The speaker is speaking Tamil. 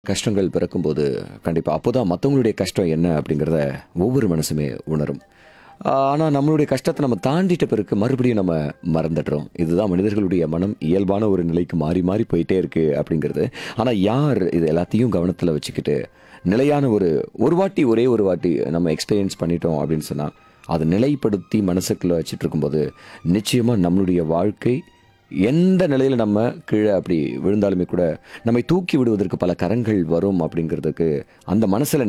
கஷ்டங்கள் பிறக்கும்போது கண்டிப்பாக அப்போ தான் மற்றவங்களுடைய கஷ்டம் என்ன அப்படிங்கிறத ஒவ்வொரு மனசுமே உணரும் ஆனால் நம்மளுடைய கஷ்டத்தை நம்ம தாண்டிட்ட பிறகு மறுபடியும் நம்ம மறந்துடுறோம் இதுதான் மனிதர்களுடைய மனம் இயல்பான ஒரு நிலைக்கு மாறி மாறி போயிட்டே இருக்கு அப்படிங்கிறது ஆனால் யார் இது எல்லாத்தையும் கவனத்தில் வச்சுக்கிட்டு நிலையான ஒரு ஒரு வாட்டி ஒரே ஒரு வாட்டி நம்ம எக்ஸ்பீரியன்ஸ் பண்ணிட்டோம் அப்படின்னு சொன்னால் அதை நிலைப்படுத்தி மனசுக்குள்ளே வச்சுட்டு இருக்கும்போது நிச்சயமாக நம்மளுடைய வாழ்க்கை எந்த நிலையில் நம்ம கீழே அப்படி விழுந்தாலுமே கூட நம்மை தூக்கி விடுவதற்கு பல கரங்கள் வரும் அப்படிங்கிறதுக்கு அந்த மனசில்